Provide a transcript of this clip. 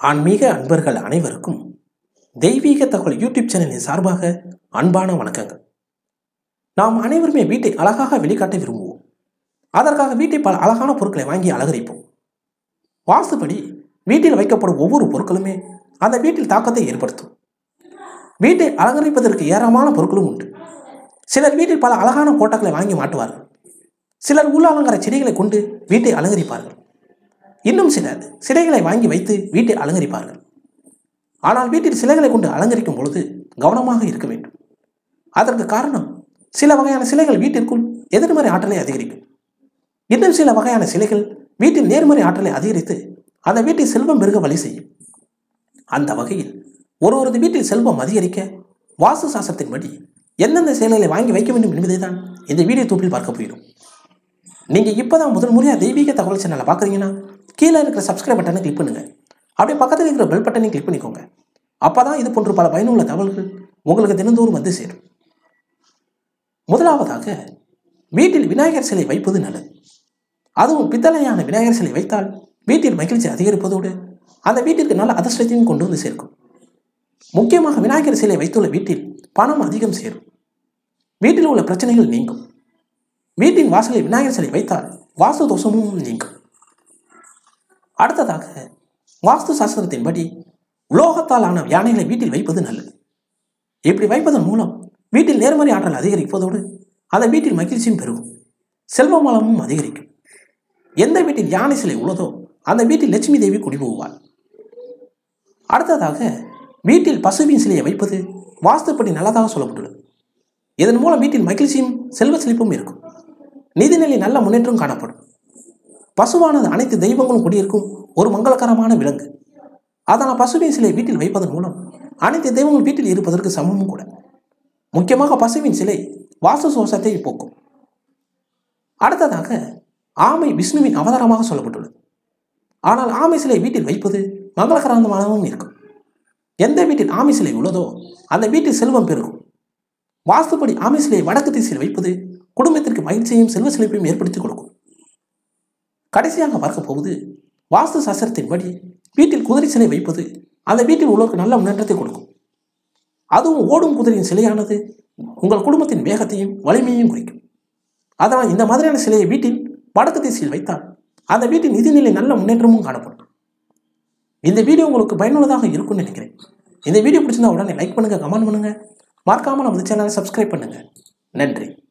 ஆன்மீக அன்பர்கள் அனைவருக்கும் தெய்வீக தகவல் யூடியூப் சேனலின் சார்பாக அன்பான வணக்கங்கள் நாம் அனைவருமே வீட்டை அழகாக வெளிக்காட்ட விரும்புவோம் அதற்காக வீட்டை பல அழகான பொருட்களை வாங்கி அலங்கரிப்போம் வாஸ்துப்படி வீட்டில் வைக்கப்படும் ஒவ்வொரு பொருட்களுமே அந்த வீட்டில் தாக்கத்தை ஏற்படுத்தும் வீட்டை அலங்கரிப்பதற்கு ஏராளமான பொருட்களும் உண்டு சிலர் வீட்டில் பல அழகான கோட்டங்களை வாங்கி மாட்டுவார்கள் சிலர் உள்ள அலங்கார செடிகளை கொண்டு வீட்டை அலங்கரிப்பார்கள் இன்னும் சிலர் சிலைகளை வாங்கி வைத்து வீட்டை அலங்கரிப்பார்கள் ஆனால் வீட்டில் சிலைகளை கொண்டு அலங்கரிக்கும் பொழுது கவனமாக இருக்க வேண்டும் அதற்கு காரணம் சில வகையான சிலைகள் வீட்டிற்குள் எதிர்மறை ஆற்றலை அதிகரிக்கும் இன்னும் சில வகையான சிலைகள் வீட்டில் நேர்மறை ஆற்றலை அதிகரித்து அந்த வீட்டில் செல்வம் பெருக வழி செய்யும் அந்த வகையில் ஒருவரது வீட்டில் செல்வம் அதிகரிக்க வாஸ்து சாஸ்திரத்தின்படி எந்தெந்த செயல்களை வாங்கி வைக்க வேண்டும் என்பதை தான் இந்த வீடியோ தொகுப்பில் பார்க்க போகிறோம் நீங்கள் இப்போ தான் முதல் முறையாக தெய்வீக தகவல் சேனலை பார்க்குறீங்கன்னா கீழே இருக்கிற சப்ஸ்கிரைப் பட்டனை கிளிக் பண்ணுங்கள் அப்படியே பக்கத்தில் இருக்கிற பெல் பட்டனை கிளிக் பண்ணிக்கோங்க அப்போ தான் இது போன்ற பல பயனுள்ள தகவல்கள் உங்களுக்கு தினந்தோறும் வந்து சேரும் முதலாவதாக வீட்டில் விநாயகர் சிலை வைப்பது நல்லது அதுவும் பித்தளையான விநாயகர் சிலை வைத்தால் வீட்டில் மகிழ்ச்சி அதிகரிப்பதோடு அந்த வீட்டிற்கு நல்ல அதிர்ஷ்டத்தையும் கொண்டு வந்து சேர்க்கும் முக்கியமாக விநாயகர் சிலை வைத்துள்ள வீட்டில் பணம் அதிகம் சேரும் வீட்டில் உள்ள பிரச்சனைகள் நீங்கும் வீட்டின் வாசலில் விநாயகர் சிலை வைத்தால் வாஸ்து தோஷமும் நீங்கும் அடுத்ததாக வாஸ்து சாஸ்திரத்தின்படி உலோகத்தால் ஆன யானைகளை வீட்டில் வைப்பது நல்லது இப்படி வைப்பதன் மூலம் வீட்டில் நேர்மறை ஆற்றல் அதிகரிப்பதோடு அந்த வீட்டில் மகிழ்ச்சியும் பெருகும் செல்வ வளமும் அதிகரிக்கும் எந்த வீட்டில் யானை சிலை உள்ளதோ அந்த வீட்டில் லட்சுமி தேவி குடிபோவாள் அடுத்ததாக வீட்டில் பசுவின் சிலையை வைப்பது வாஸ்துப்படி நல்லதாக சொல்லப்பட்டுள்ளது இதன் மூலம் வீட்டில் மகிழ்ச்சியும் செல்வ செழிப்பும் இருக்கும் நிதிநிலை நல்ல முன்னேற்றம் காணப்படும் பசுவானது அனைத்து தெய்வங்களும் குடியிருக்கும் ஒரு மங்களகரமான விலங்கு அதனால் பசுவின் சிலை வீட்டில் வைப்பதன் மூலம் அனைத்து தெய்வங்கள் வீட்டில் இருப்பதற்கு சமமும் கூட முக்கியமாக பசுவின் சிலை வாசு சோசத்தை போக்கும் அடுத்ததாக ஆமை விஷ்ணுவின் அவதாரமாக சொல்லப்பட்டுள்ளது ஆனால் ஆமை சிலை வீட்டில் வைப்பது மங்களகரமானவும் இருக்கும் எந்த வீட்டில் ஆமை சிலை உள்ளதோ அந்த வீட்டில் செல்வம் பெருகும் வாஸ்துப்படி ஆமை சிலையை வடக்கு திசையில் வைப்பது குடும்பத்திற்கு மகிழ்ச்சியையும் செல்வ செழிப்பையும் ஏற்படுத்தி கொடுக்கும் கடைசியாக பார்க்க போவது வாஸ்து சாஸ்திரத்தின்படி வீட்டில் குதிரை சிலை வைப்பது அந்த வீட்டில் உள்ளவருக்கு நல்ல முன்னேற்றத்தை கொடுக்கும் அதுவும் ஓடும் குதிரையின் சிலையானது உங்கள் குடும்பத்தின் வேகத்தையும் வலிமையையும் குறிக்கும் அதனால் இந்த மாதிரியான சிலையை வீட்டில் வடக்கு திசையில் வைத்தால் அந்த வீட்டின் நிதிநிலை நல்ல முன்னேற்றமும் காணப்படும் இந்த வீடியோ உங்களுக்கு பயனுள்ளதாக இருக்கும்னு நினைக்கிறேன் இந்த வீடியோ பிடிச்சிருந்தா உடனே லைக் பண்ணுங்கள் கமெண்ட் பண்ணுங்கள் மறக்காமல் நம்ம சேனலை சப்ஸ்கிரைப் பண்ணுங்கள் நன்றி